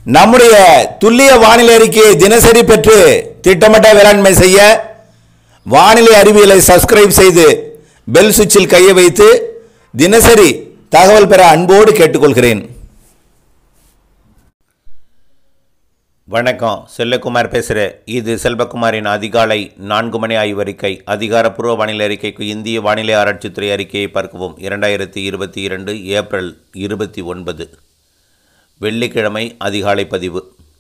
நம்முடைய துல்லிய வானிலை அறிக்கையை தினசரி பெற்று திட்டமிட்ட வேளாண்மை செய்ய வானிலை அறிவியலை சப்ஸ்கிரைப் செய்து பெல் சுவிட்சில் கையை வைத்து தினசரி தகவல் பெற அன்போடு கேட்டுக்கொள்கிறேன் வணக்கம் செல்லகுமார் பேசுகிறேன் இது செல்வகுமாரின் அதிகாலை நான்கு மணி ஆய்வறிக்கை அதிகாரப்பூர்வ வானிலை அறிக்கைக்கு இந்திய வானிலை ஆராய்ச்சித்துறை அறிக்கையை பார்க்கவும் இரண்டாயிரத்தி இருபத்தி இரண்டு ஏப்ரல் இருபத்தி ஒன்பது வெள்ளிக்கிழமை அதிகாலை பதிவு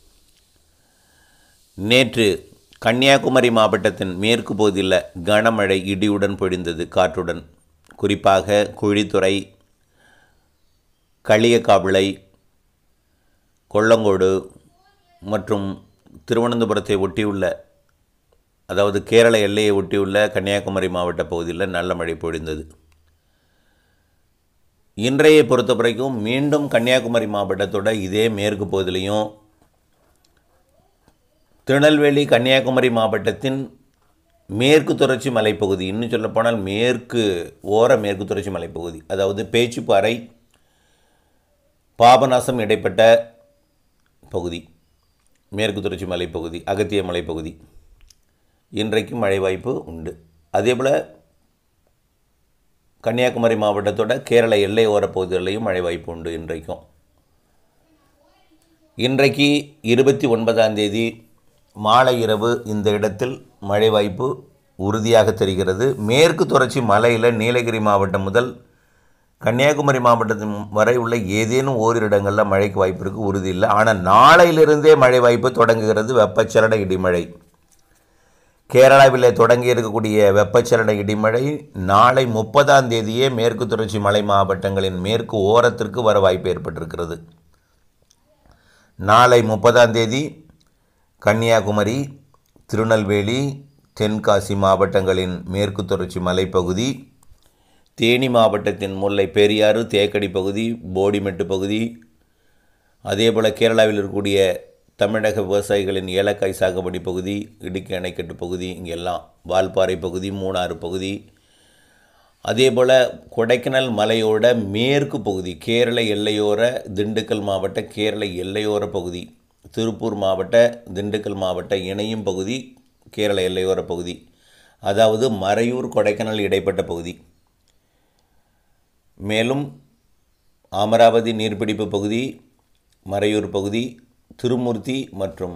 நேற்று கன்னியாகுமரி மாவட்டத்தின் மேற்கு பகுதியில் கனமழை இடியுடன் பொழிந்தது காற்றுடன் குறிப்பாக குழித்துறை களியக்காவிளை கொல்லங்கோடு மற்றும் திருவனந்தபுரத்தை ஒட்டியுள்ள அதாவது கேரள எல்லையை ஒட்டியுள்ள கன்னியாகுமரி மாவட்ட பகுதியில் நல்ல மழை பொழிந்தது இன்றையை பொறுத்த வரைக்கும் மீண்டும் கன்னியாகுமரி மாவட்டத்தோட இதே மேற்கு பகுதியிலையும் திருநெல்வேலி கன்னியாகுமரி மாவட்டத்தின் மேற்கு தொடர்ச்சி மலைப்பகுதி இன்னும் சொல்லப்போனால் மேற்கு ஓர மேற்கு தொடர்ச்சி மலைப்பகுதி அதாவது பேச்சுப்பாறை பாபநாசம் இடைப்பட்ட பகுதி மேற்கு தொடர்ச்சி மலைப்பகுதி அகத்திய மலைப்பகுதி இன்றைக்கு மழை வாய்ப்பு உண்டு அதேபோல் கன்னியாகுமரி மாவட்டத்தோட கேரள எல்லை ஓர பகுதிகளிலையும் மழை வாய்ப்பு உண்டு இன்றைக்கும் இன்றைக்கு இருபத்தி ஒன்பதாம் தேதி மாலை இரவு இந்த இடத்தில் மழை வாய்ப்பு உறுதியாக தெரிகிறது மேற்கு தொடர்ச்சி மலையில் நீலகிரி மாவட்டம் முதல் கன்னியாகுமரி மாவட்டத்தின் வரை உள்ள ஏதேனும் ஓரிரு இடங்களில் மழைக்கு வாய்ப்பு இருக்குது உறுதி இல்லை ஆனால் நாளையிலிருந்தே மழை வாய்ப்பு தொடங்குகிறது வெப்பச்சலன இடிமழை கேரளாவில் தொடங்கி இருக்கக்கூடிய வெப்பச்சலன இடிமழை நாளை முப்பதாம் தேதியே மேற்கு தொடர்ச்சி மலை மாவட்டங்களின் மேற்கு ஓரத்திற்கு வர வாய்ப்பு ஏற்பட்டிருக்கிறது நாளை முப்பதாம் தேதி கன்னியாகுமரி திருநெல்வேலி தென்காசி மாவட்டங்களின் மேற்கு தொடர்ச்சி மலைப்பகுதி தேனி மாவட்டத்தின் முல்லை பெரியாறு தேக்கடி பகுதி போடிமெட்டு பகுதி அதேபோல் கேரளாவில் இருக்கக்கூடிய தமிழக விவசாயிகளின் ஏலக்காய் சாகுபடி பகுதி இடுக்கி அணைக்கட்டு பகுதி இங்கெல்லாம் வால்பாறை பகுதி மூணாறு பகுதி அதேபோல் கொடைக்கானல் மலையோட மேற்கு பகுதி கேரள எல்லையோர திண்டுக்கல் மாவட்ட கேரள எல்லையோர பகுதி திருப்பூர் மாவட்ட திண்டுக்கல் மாவட்ட இணையும் பகுதி கேரள எல்லையோர பகுதி அதாவது மறையூர் கொடைக்கானல் இடைப்பட்ட பகுதி மேலும் அமராவதி நீர்பிடிப்பு பகுதி மறையூர் பகுதி திருமூர்த்தி மற்றும்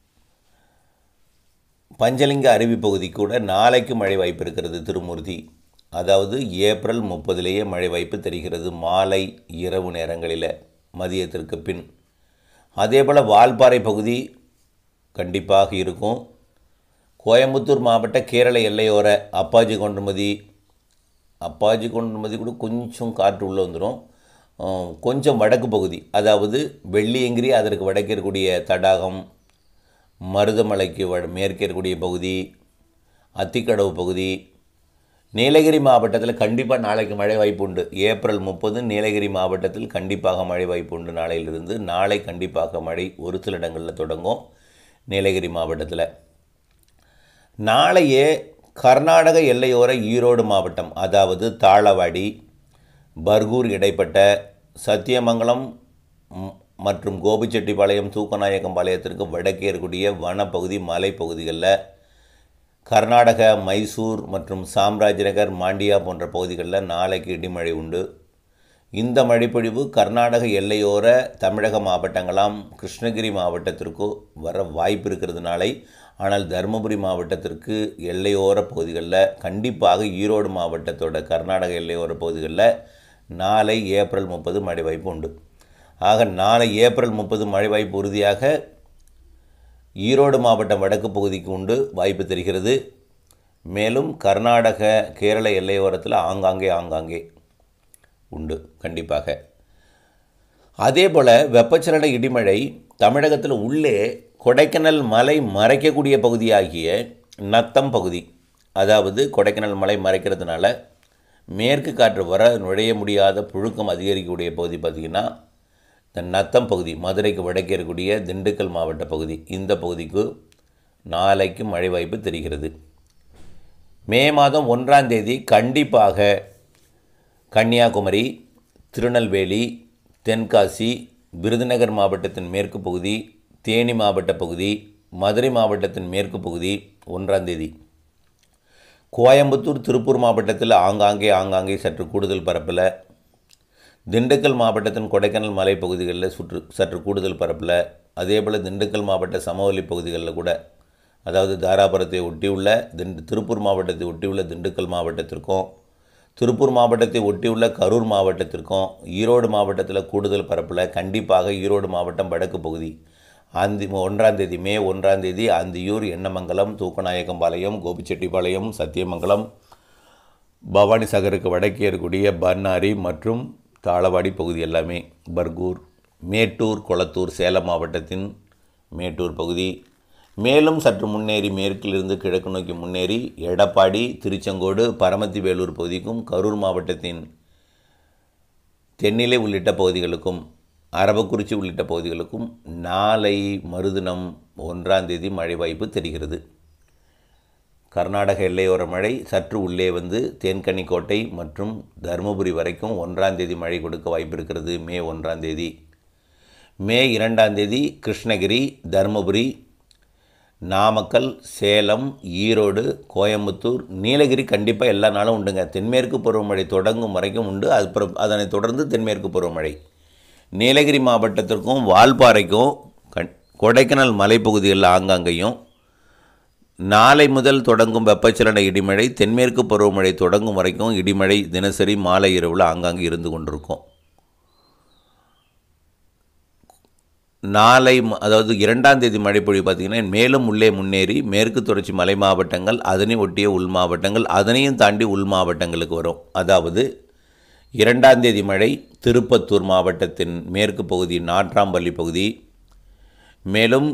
பஞ்சலிங்க அருவி பகுதி கூட நாளைக்கு மழை வாய்ப்பு இருக்கிறது திருமூர்த்தி அதாவது ஏப்ரல் முப்பதிலேயே மழை வாய்ப்பு தெரிகிறது மாலை இரவு நேரங்களில் மதியத்திற்கு பின் அதேபோல் வால்பாறை பகுதி கண்டிப்பாக இருக்கும் கோயம்புத்தூர் மாவட்ட கேரள எல்லையோர அப்பாஜி கொண்டுமதி அப்பாஜி கொண்டுமதி கூட கொஞ்சம் காற்று உள்ளே வந்துடும் கொஞ்சம் வடக்கு பகுதி அதாவது வெள்ளியங்கிரி அதற்கு வடக்கே இருக்கக்கூடிய தடாகம் மருதமலைக்கு வ மேற்கே இருக்கக்கூடிய பகுதி அத்திக்கடவு பகுதி நீலகிரி மாவட்டத்தில் கண்டிப்பாக நாளைக்கு மழை வாய்ப்பு உண்டு ஏப்ரல் முப்பது நீலகிரி மாவட்டத்தில் கண்டிப்பாக மழை வாய்ப்பு உண்டு நாளையிலிருந்து நாளை கண்டிப்பாக மழை ஒரு சில இடங்களில் தொடங்கும் நீலகிரி மாவட்டத்தில் நாளையே கர்நாடக எல்லையோர ஈரோடு மாவட்டம் அதாவது தாளவாடி பர்கூர் இடைப்பட்ட சத்தியமங்கலம் மற்றும் கோபிச்செட்டிப்பாளையம் தூக்கநாயக்கம் பாளையத்திற்கு வடக்கே இருக்கக்கூடிய வனப்பகுதி மலைப்பகுதிகளில் கர்நாடக மைசூர் மற்றும் சாம்ராஜ்நகர் மாண்டியா போன்ற பகுதிகளில் நாளைக்கு இடிமழை உண்டு இந்த மழைப்பொழிவு கர்நாடக எல்லையோர தமிழக மாவட்டங்களாம் கிருஷ்ணகிரி மாவட்டத்திற்கு வர வாய்ப்பு இருக்கிறது நாளை ஆனால் தருமபுரி மாவட்டத்திற்கு எல்லையோர பகுதிகளில் கண்டிப்பாக ஈரோடு மாவட்டத்தோட கர்நாடக எல்லையோர பகுதிகளில் நாளை ஏப்ரல் முப்பது மழை வாய்ப்பு உண்டு ஆக நாளை ஏப்ரல் முப்பது மழை வாய்ப்பு உறுதியாக ஈரோடு மாவட்டம் வடக்கு பகுதிக்கு உண்டு வாய்ப்பு தெரிகிறது மேலும் கர்நாடக கேரள எல்லையோரத்தில் ஆங்காங்கே ஆங்காங்கே உண்டு கண்டிப்பாக அதே போல் வெப்பச்சலன இடிமழை தமிழகத்தில் உள்ளே கொடைக்கானல் மலை மறைக்கக்கூடிய பகுதியாகிய நத்தம் பகுதி அதாவது கொடைக்கானல் மலை மறைக்கிறதுனால மேற்கு காற்று வர நுழைய முடியாத புழுக்கம் அதிகரிக்கக்கூடிய பகுதி பார்த்திங்கன்னா இந்த நத்தம் பகுதி மதுரைக்கு வடக்கே இருக்கக்கூடிய திண்டுக்கல் மாவட்ட பகுதி இந்த பகுதிக்கு நாளைக்கு மழை வாய்ப்பு தெரிகிறது மே மாதம் ஒன்றாம் தேதி கண்டிப்பாக கன்னியாகுமரி திருநெல்வேலி தென்காசி விருதுநகர் மாவட்டத்தின் மேற்கு பகுதி தேனி மாவட்ட பகுதி மதுரை மாவட்டத்தின் மேற்கு பகுதி ஒன்றாம் தேதி கோயம்புத்தூர் திருப்பூர் மாவட்டத்தில் ஆங்காங்கே ஆங்காங்கே சற்று கூடுதல் பரப்பில் திண்டுக்கல் மாவட்டத்தின் கொடைக்கானல் மலைப்பகுதிகளில் சுற்று சற்று கூடுதல் பரப்பில் அதேபோல் திண்டுக்கல் மாவட்ட சமவெளி பகுதிகளில் கூட அதாவது தாராபுரத்தை ஒட்டியுள்ள திண்டு திருப்பூர் மாவட்டத்தை ஒட்டியுள்ள திண்டுக்கல் மாவட்டத்திற்கும் திருப்பூர் மாவட்டத்தை ஒட்டியுள்ள கரூர் மாவட்டத்திற்கும் ஈரோடு மாவட்டத்தில் கூடுதல் பரப்பில் கண்டிப்பாக ஈரோடு மாவட்டம் வடக்கு பகுதி அந்தி ஒன்றாம் தேதி மே ஒன்றாம் தேதி அந்தியூர் எண்ணமங்கலம் தூக்கநாயக்கம்பாளையம் கோபிச்செட்டிப்பாளையம் சத்தியமங்கலம் பவானி சாகருக்கு வடக்கே இருக்கக்கூடிய பன்னாரி மற்றும் தாளவாடி பகுதி எல்லாமே பர்கூர் மேட்டூர் கொளத்தூர் சேலம் மாவட்டத்தின் மேட்டூர் பகுதி மேலும் சற்று முன்னேறி மேற்கிலிருந்து கிழக்கு நோக்கி முன்னேறி எடப்பாடி திருச்செங்கோடு பரமத்தி வேலூர் பகுதிக்கும் கரூர் மாவட்டத்தின் தென்னிலை உள்ளிட்ட பகுதிகளுக்கும் அரவக்குறிச்சி உள்ளிட்ட பகுதிகளுக்கும் நாளை மறுதினம் ஒன்றாம் தேதி மழை வாய்ப்பு தெரிகிறது கர்நாடக எல்லையோர மழை சற்று உள்ளே வந்து தேன்கனிக்கோட்டை மற்றும் தருமபுரி வரைக்கும் ஒன்றாம் தேதி மழை கொடுக்க வாய்ப்பு இருக்கிறது மே ஒன்றாம் தேதி மே இரண்டாம் தேதி கிருஷ்ணகிரி தருமபுரி நாமக்கல் சேலம் ஈரோடு கோயம்புத்தூர் நீலகிரி கண்டிப்பாக எல்லா நாளும் உண்டுங்க தென்மேற்கு பருவமழை தொடங்கும் வரைக்கும் உண்டு அது பிற- அதனைத் தொடர்ந்து தென்மேற்கு பருவமழை நீலகிரி மாவட்டத்திற்கும் வால்பாறைக்கும் கண் கொடைக்கானல் மலைப்பகுதிகளில் ஆங்காங்கேயும் நாளை முதல் தொடங்கும் வெப்பச்சலன இடிமழை தென்மேற்கு பருவமழை தொடங்கும் வரைக்கும் இடிமழை தினசரி மாலை இரவில் ஆங்காங்கே இருந்து கொண்டிருக்கும் நாளை ம- அதாவது இரண்டாம் தேதி மழைப்பொழிவு பார்த்திங்கன்னா மேலும் உள்ளே முன்னேறி மேற்கு தொடர்ச்சி மலை மாவட்டங்கள் அதனை ஒட்டிய உள் மாவட்டங்கள் அதனையும் தாண்டி உள் மாவட்டங்களுக்கு வரும் அதாவது இரண்டாம் தேதி மழை திருப்பத்தூர் மாவட்டத்தின் மேற்கு பகுதி நாட்ராம்பள்ளி பகுதி மேலும்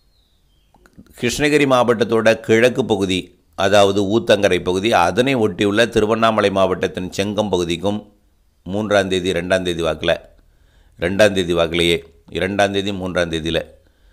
கிருஷ்ணகிரி மாவட்டத்தோட கிழக்கு பகுதி அதாவது ஊத்தங்கரை பகுதி அதனை ஒட்டியுள்ள திருவண்ணாமலை மாவட்டத்தின் செங்கம் பகுதிக்கும் மூன்றாம் தேதி ரெண்டாம் தேதி வாக்கில் ரெண்டாம் தேதி வாக்கிலேயே இரண்டாம் தேதி மூன்றாம் தேதியில்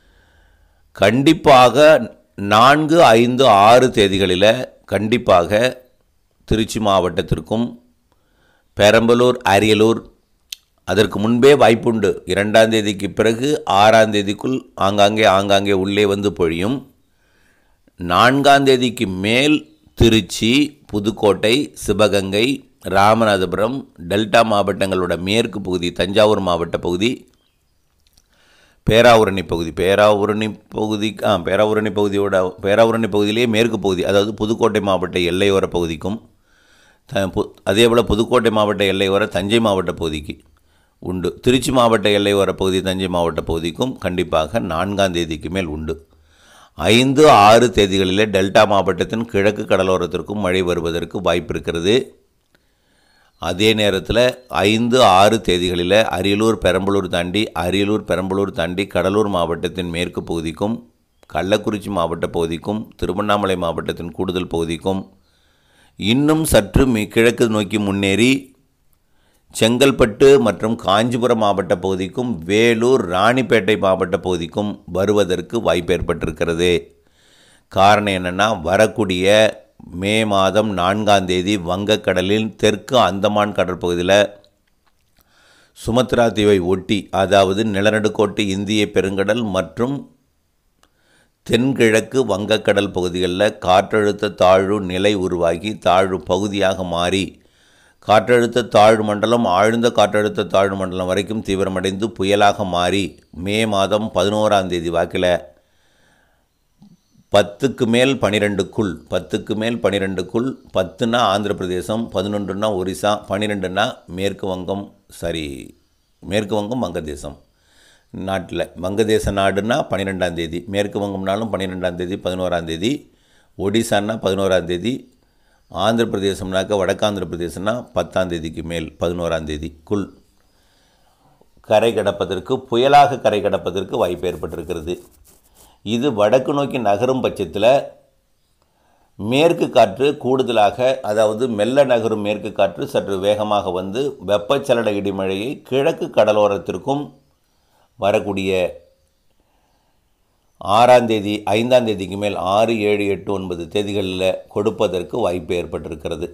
கண்டிப்பாக நான்கு ஐந்து ஆறு தேதிகளில் கண்டிப்பாக திருச்சி மாவட்டத்திற்கும் பெரம்பலூர் அரியலூர் அதற்கு முன்பே வாய்ப்புண்டு இரண்டாம் தேதிக்கு பிறகு ஆறாம் தேதிக்குள் ஆங்காங்கே ஆங்காங்கே உள்ளே வந்து பொழியும் நான்காம் தேதிக்கு மேல் திருச்சி புதுக்கோட்டை சிவகங்கை ராமநாதபுரம் டெல்டா மாவட்டங்களோட மேற்கு பகுதி தஞ்சாவூர் மாவட்ட பகுதி பேராவூரணி பகுதி பேராவூரணி பகுதி ஆ பேராவூரணி பகுதியோட பேராவூரணி பகுதியிலேயே மேற்கு பகுதி அதாவது புதுக்கோட்டை மாவட்ட எல்லையோர பகுதிக்கும் த பு அதே போல் புதுக்கோட்டை மாவட்ட எல்லையோர தஞ்சை மாவட்ட பகுதிக்கு உண்டு திருச்சி மாவட்ட எல்லையோர பகுதி தஞ்சை மாவட்ட பகுதிக்கும் கண்டிப்பாக நான்காம் தேதிக்கு மேல் உண்டு ஐந்து ஆறு தேதிகளிலே டெல்டா மாவட்டத்தின் கிழக்கு கடலோரத்திற்கும் மழை வருவதற்கு வாய்ப்பு இருக்கிறது அதே நேரத்தில் ஐந்து ஆறு தேதிகளில் அரியலூர் பெரம்பலூர் தாண்டி அரியலூர் பெரம்பலூர் தாண்டி கடலூர் மாவட்டத்தின் மேற்கு பகுதிக்கும் கள்ளக்குறிச்சி மாவட்ட பகுதிக்கும் திருவண்ணாமலை மாவட்டத்தின் கூடுதல் பகுதிக்கும் இன்னும் சற்று மி கிழக்கு நோக்கி முன்னேறி செங்கல்பட்டு மற்றும் காஞ்சிபுரம் மாவட்ட பகுதிக்கும் வேலூர் ராணிப்பேட்டை மாவட்ட பகுதிக்கும் வருவதற்கு வாய்ப்பு ஏற்பட்டிருக்கிறது காரணம் என்னென்னா வரக்கூடிய மே மாதம் நான்காம் தேதி வங்கக்கடலில் தெற்கு அந்தமான் கடற்பகுதியில் சுமத்ரா தீவை ஒட்டி அதாவது நிலநடுக்கோட்டு இந்திய பெருங்கடல் மற்றும் தென்கிழக்கு வங்கக்கடல் பகுதிகளில் காற்றழுத்த தாழ்வு நிலை உருவாகி தாழ்வு பகுதியாக மாறி காற்றழுத்த தாழ்வு மண்டலம் ஆழ்ந்த காற்றழுத்த தாழ்வு மண்டலம் வரைக்கும் தீவிரமடைந்து புயலாக மாறி மே மாதம் பதினோராம் தேதி வாக்கில் பத்துக்கு மேல் பனிரெண்டுக்குள் பத்துக்கு மேல் பனிரெண்டுக்குள் பத்துனா ஆந்திர பிரதேசம் பதினொன்றுனா ஒரிசா பன்னிரெண்டுனா மேற்கு வங்கம் சாரி மேற்கு வங்கம் வங்கதேசம் நாட்டில் வங்கதேச நாடுனா பன்னிரெண்டாம் தேதி மேற்கு வங்கம்னாலும் பன்னிரெண்டாம் தேதி பதினோராம் தேதி ஒடிசான்னா பதினோராம் தேதி ஆந்திர பிரதேசம்னாக்க வடக்காந்திர பிரதேசம்னா பத்தாம் தேதிக்கு மேல் பதினோராம் தேதிக்குள் கரை கடப்பதற்கு புயலாக கரை கடப்பதற்கு வாய்ப்பு ஏற்பட்டிருக்கிறது இது வடக்கு நோக்கி நகரும் பட்சத்தில் மேற்கு காற்று கூடுதலாக அதாவது மெல்ல நகரும் மேற்கு காற்று சற்று வேகமாக வந்து வெப்பச்சலன இடிமழையை கிழக்கு கடலோரத்திற்கும் வரக்கூடிய ஆறாம் தேதி ஐந்தாம் தேதிக்கு மேல் ஆறு ஏழு எட்டு ஒன்பது தேதிகளில் கொடுப்பதற்கு வாய்ப்பு ஏற்பட்டிருக்கிறது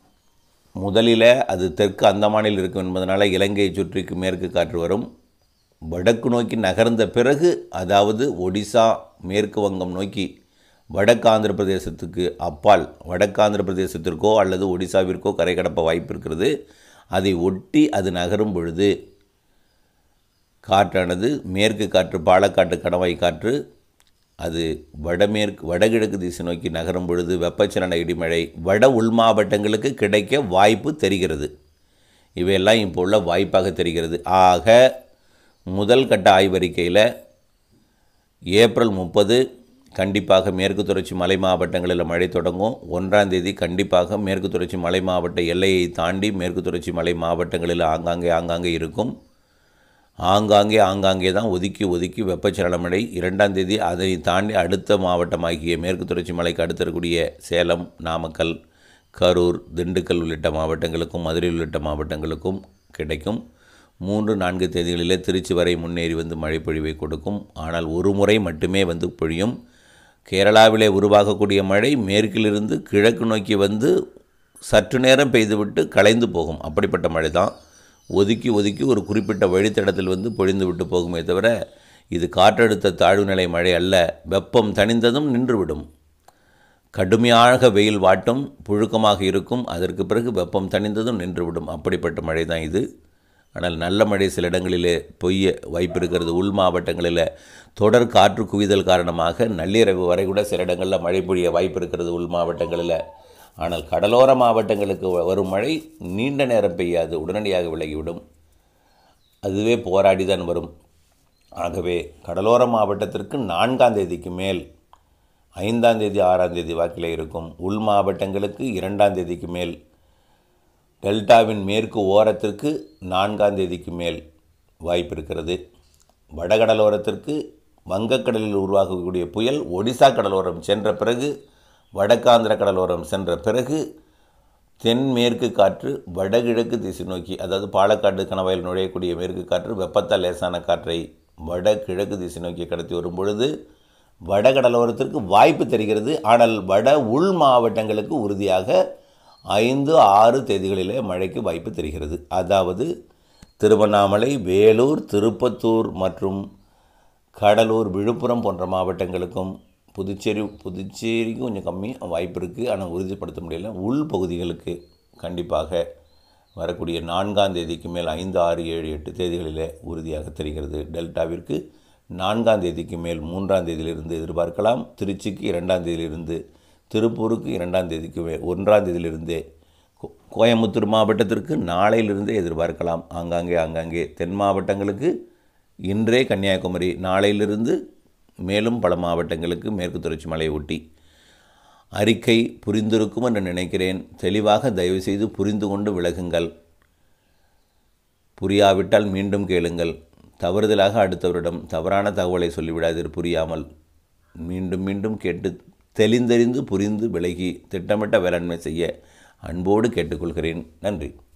முதலில் அது தெற்கு அந்தமானில் இருக்கும் என்பதனால் இலங்கையை சுற்றிக்கு மேற்கு காற்று வரும் வடக்கு நோக்கி நகர்ந்த பிறகு அதாவது ஒடிசா மேற்கு வங்கம் நோக்கி வடக்கு ஆந்திர பிரதேசத்துக்கு அப்பால் வடக்கு ஆந்திர பிரதேசத்திற்கோ அல்லது ஒடிசாவிற்கோ கரை கடப்ப வாய்ப்பு இருக்கிறது அதை ஒட்டி அது நகரும் பொழுது காற்றானது மேற்கு காற்று பாலக்காட்டு கணவாய் காற்று அது வடமேற்கு வடகிழக்கு திசை நோக்கி நகரும் பொழுது வெப்பச்சலன இடிமழை வட உள் மாவட்டங்களுக்கு கிடைக்க வாய்ப்பு தெரிகிறது இவையெல்லாம் இப்போ உள்ள வாய்ப்பாக தெரிகிறது ஆக முதல் கட்ட ஆய்வறிக்கையில் ஏப்ரல் முப்பது கண்டிப்பாக மேற்கு தொடர்ச்சி மலை மாவட்டங்களில் மழை தொடங்கும் ஒன்றாம் தேதி கண்டிப்பாக மேற்கு தொடர்ச்சி மலை மாவட்ட எல்லையை தாண்டி மேற்கு தொடர்ச்சி மலை மாவட்டங்களில் ஆங்காங்கே ஆங்காங்கே இருக்கும் ஆங்காங்கே ஆங்காங்கே தான் ஒதுக்கி ஒதுக்கி வெப்பச்சலன மழை இரண்டாம் தேதி அதை தாண்டி அடுத்த மாவட்டமாகிய மேற்கு தொடர்ச்சி மலைக்கு அடுத்து இருக்கக்கூடிய சேலம் நாமக்கல் கரூர் திண்டுக்கல் உள்ளிட்ட மாவட்டங்களுக்கும் மதுரை உள்ளிட்ட மாவட்டங்களுக்கும் கிடைக்கும் மூன்று நான்கு தேதிகளிலே திருச்சி வரை முன்னேறி வந்து மழை பொழிவை கொடுக்கும் ஆனால் ஒரு முறை மட்டுமே வந்து பொழியும் கேரளாவிலே உருவாகக்கூடிய மழை மேற்கிலிருந்து கிழக்கு நோக்கி வந்து சற்று நேரம் பெய்துவிட்டு கலைந்து போகும் அப்படிப்பட்ட மழை தான் ஒதுக்கி ஒதுக்கி ஒரு குறிப்பிட்ட வழித்தடத்தில் வந்து பொழிந்து விட்டு போகுமே தவிர இது காற்றழுத்த தாழ்வு நிலை மழை அல்ல வெப்பம் தணிந்ததும் நின்றுவிடும் கடுமையாக வெயில் வாட்டும் புழுக்கமாக இருக்கும் அதற்கு பிறகு வெப்பம் தணிந்ததும் நின்றுவிடும் அப்படிப்பட்ட மழை தான் இது ஆனால் நல்ல மழை சில இடங்களிலே பொய்ய வாய்ப்பு இருக்கிறது உள் மாவட்டங்களில் தொடர் காற்று குவிதல் காரணமாக நள்ளிரவு வரை கூட சில இடங்களில் மழை பொழிய வாய்ப்பு இருக்கிறது உள் மாவட்டங்களில் ஆனால் கடலோர மாவட்டங்களுக்கு வ- வரும் மழை நீண்ட நேரம் பெய்யாது உடனடியாக விலகிவிடும் அதுவே போராடி தான் வரும் ஆகவே கடலோர மாவட்டத்திற்கு நான்காம் தேதிக்கு மேல் ஐந்தாம் தேதி ஆறாம் தேதி வாக்கில் இருக்கும் உள் மாவட்டங்களுக்கு இரண்டாம் தேதிக்கு மேல் டெல்டாவின் மேற்கு ஓரத்திற்கு நான்காம் தேதிக்கு மேல் வாய்ப்பு இருக்கிறது வடகடலோரத்திற்கு வங்கக்கடலில் உருவாகக்கூடிய புயல் ஒடிசா கடலோரம் சென்ற பிறகு வடக்காந்திர கடலோரம் சென்ற பிறகு தென்மேற்கு காற்று வடகிழக்கு திசை நோக்கி அதாவது பாலக்காடு கணவாயில் நுழையக்கூடிய மேற்கு காற்று வெப்பத்தால் லேசான காற்றை வடகிழக்கு திசை நோக்கி கடத்தி வரும் பொழுது வடகடலோரத்திற்கு வாய்ப்பு தெரிகிறது ஆனால் வட உள் மாவட்டங்களுக்கு உறுதியாக ஐந்து ஆறு தேதிகளிலே மழைக்கு வாய்ப்பு தெரிகிறது அதாவது திருவண்ணாமலை வேலூர் திருப்பத்தூர் மற்றும் கடலூர் விழுப்புரம் போன்ற மாவட்டங்களுக்கும் புதுச்சேரி புதுச்சேரிக்கும் கொஞ்சம் கம்மி வாய்ப்பு இருக்குது ஆனால் உறுதிப்படுத்த முடியல உள் பகுதிகளுக்கு கண்டிப்பாக வரக்கூடிய நான்காம் தேதிக்கு மேல் ஐந்து ஆறு ஏழு எட்டு தேதிகளிலே உறுதியாக தெரிகிறது டெல்டாவிற்கு நான்காம் தேதிக்கு மேல் மூன்றாம் தேதியிலிருந்து எதிர்பார்க்கலாம் திருச்சிக்கு இரண்டாம் தேதியிலிருந்து திருப்பூருக்கு இரண்டாம் தேதிக்கு மே ஒன்றாம் தேதியிலிருந்தே கோ- கோயம்புத்தூர் மாவட்டத்திற்கு நாளையிலிருந்தே எதிர்பார்க்கலாம் ஆங்காங்கே ஆங்காங்கே தென் மாவட்டங்களுக்கு இன்றே கன்னியாகுமரி நாளையிலிருந்து மேலும் பல மாவட்டங்களுக்கு மேற்கு தொடர்ச்சி மலையை ஒட்டி அறிக்கை புரிந்திருக்கும் என்று நினைக்கிறேன் தெளிவாக தயவுசெய்து புரிந்து கொண்டு விலகுங்கள் புரியாவிட்டால் மீண்டும் கேளுங்கள் தவறுதலாக அடுத்தவரிடம் தவறான தகவலை சொல்லிவிடாதீர் புரியாமல் மீண்டும் மீண்டும் கேட்டு தெளிந்தறிந்து புரிந்து விலகி திட்டமிட்ட வேளாண்மை செய்ய அன்போடு கேட்டுக்கொள்கிறேன் நன்றி